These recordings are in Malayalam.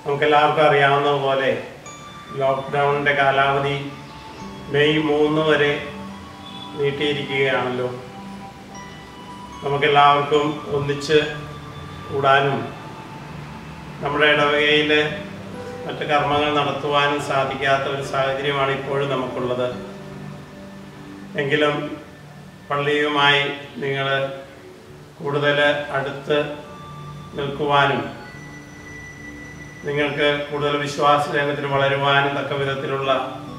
നമുക്കെല്ലാവർക്കും അറിയാവുന്ന പോലെ ലോക്ക്ഡൗണിൻ്റെ കാലാവധി മെയ് മൂന്ന് വരെ നീട്ടിയിരിക്കുകയാണല്ലോ നമുക്കെല്ലാവർക്കും ഒന്നിച്ച് കൂടാനും നമ്മുടെ ഇടവകയിൽ മറ്റ് കർമ്മങ്ങൾ നടത്തുവാനും സാധിക്കാത്ത ഒരു സാഹചര്യമാണ് ഇപ്പോഴും നമുക്കുള്ളത് എങ്കിലും പള്ളിയുമായി നിങ്ങൾ കൂടുതൽ അടുത്ത് നിൽക്കുവാനും നിങ്ങൾക്ക് കൂടുതൽ വിശ്വാസ രംഗത്തിൽ വളരുവാനും തക്ക വിധത്തിലുള്ള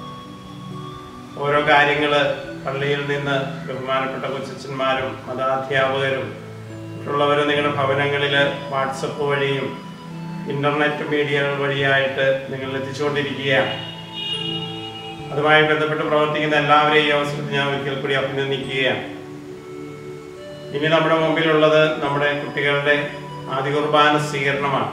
ഓരോ കാര്യങ്ങൾ പള്ളിയിൽ നിന്ന് ബഹുമാനപ്പെട്ട കൊച്ചന്മാരും മതാധ്യാപകരും മറ്റുള്ളവരും നിങ്ങളുടെ ഭവനങ്ങളിൽ വാട്സപ്പ് വഴിയും ഇന്റർനെറ്റ് മീഡിയകൾ വഴിയായിട്ട് നിങ്ങൾ എത്തിച്ചുകൊണ്ടിരിക്കുകയാണ് അതുമായി ബന്ധപ്പെട്ട് പ്രവർത്തിക്കുന്ന എല്ലാവരെയും ഈ അവസരത്തിൽ ഞാൻ ഒരിക്കൽ കൂടി അഭിനന്ദിക്കുകയാണ് ഇനി നമ്മുടെ മുമ്പിലുള്ളത് നമ്മുടെ കുട്ടികളുടെ ആദ്യ കുർബാന സ്വീകരണമാണ്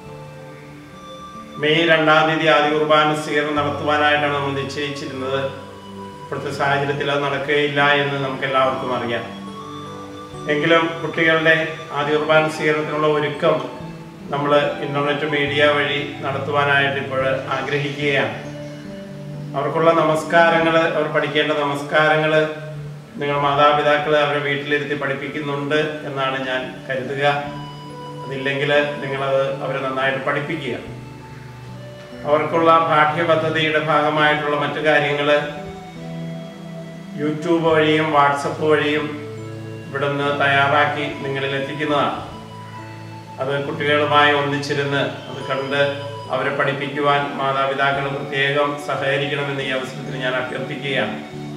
മെയ് രണ്ടാം തീയതി ആദ്യ കുർബാന സ്വീകരണം നടത്തുവാനായിട്ടാണ് നമ്മൾ നിശ്ചയിച്ചിരുന്നത് ഇപ്പോഴത്തെ സാഹചര്യത്തിൽ അത് നടക്കുകയില്ല എന്ന് നമുക്ക് എല്ലാവർക്കും അറിയാം എങ്കിലും കുട്ടികളുടെ ആദ്യ കുർബാന സ്വീകരണത്തിനുള്ള ഒരുക്കം നമ്മൾ ഇന്റർനെറ്റ് മീഡിയ വഴി നടത്തുവാനായിട്ട് ഇപ്പോൾ ആഗ്രഹിക്കുകയാണ് അവർക്കുള്ള നമസ്കാരങ്ങൾ അവർ പഠിക്കേണ്ട നമസ്കാരങ്ങൾ നിങ്ങൾ മാതാപിതാക്കൾ അവരെ വീട്ടിലിരുത്തി പഠിപ്പിക്കുന്നുണ്ട് എന്നാണ് ഞാൻ കരുതുക അതില്ലെങ്കിൽ നിങ്ങളത് അവരെ നന്നായിട്ട് പഠിപ്പിക്കുക അവർക്കുള്ള പാഠ്യപദ്ധതിയുടെ ഭാഗമായിട്ടുള്ള മറ്റു കാര്യങ്ങൾ യൂട്യൂബ് വഴിയും വാട്സപ്പ് വഴിയും ഇവിടുന്ന് തയ്യാറാക്കി നിങ്ങളിൽ എത്തിക്കുന്നതാണ് അത് കുട്ടികളുമായി ഒന്നിച്ചിരുന്ന് അത് കണ്ട് അവരെ പഠിപ്പിക്കുവാൻ മാതാപിതാക്കൾ പ്രത്യേകം സഹകരിക്കണമെന്ന് ഈ അവസരത്തിൽ ഞാൻ അഭ്യർത്ഥിക്കുകയാണ്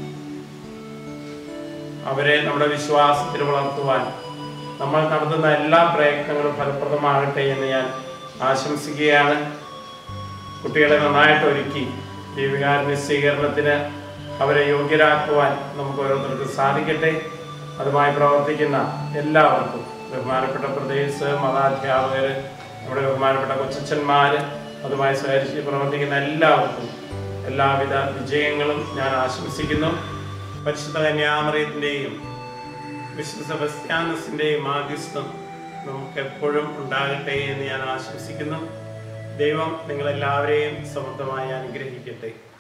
അവരെ നമ്മുടെ വിശ്വാസത്തിൽ വളർത്തുവാൻ നമ്മൾ നടത്തുന്ന എല്ലാ പ്രയത്നങ്ങളും ഫലപ്രദമാകട്ടെ എന്ന് ഞാൻ ആശംസിക്കുകയാണ് കുട്ടികളെ നന്നായിട്ട് ഒരുക്കി ദീപികാരുണ്യ സ്വീകരണത്തിന് അവരെ യോഗ്യരാക്കുവാൻ നമുക്ക് ഓരോരുത്തർക്കും സാധിക്കട്ടെ അതുമായി പ്രവർത്തിക്കുന്ന എല്ലാവർക്കും ബഹുമാനപ്പെട്ട പ്രദേശ് മതാധ്യാപകർ നമ്മുടെ ബഹുമാനപ്പെട്ട കൊച്ചന്മാർ അതുമായി സഹകരിച്ച് പ്രവർത്തിക്കുന്ന എല്ലാവർക്കും എല്ലാവിധ വിജയങ്ങളും ഞാൻ ആശംസിക്കുന്നു പരിശുദ്ധ കന്യാമറയത്തിൻ്റെയും വിശുദ്ധ സെബസ്ത്യാനസിൻ്റെയും മാധ്യസ്ഥം നമുക്ക് എപ്പോഴും ഉണ്ടാകട്ടെ എന്ന് ഞാൻ ആശംസിക്കുന്നു ദൈവം നിങ്ങളെല്ലാവരെയും സമൃദ്ധമായി അനുഗ്രഹിക്കട്ടെ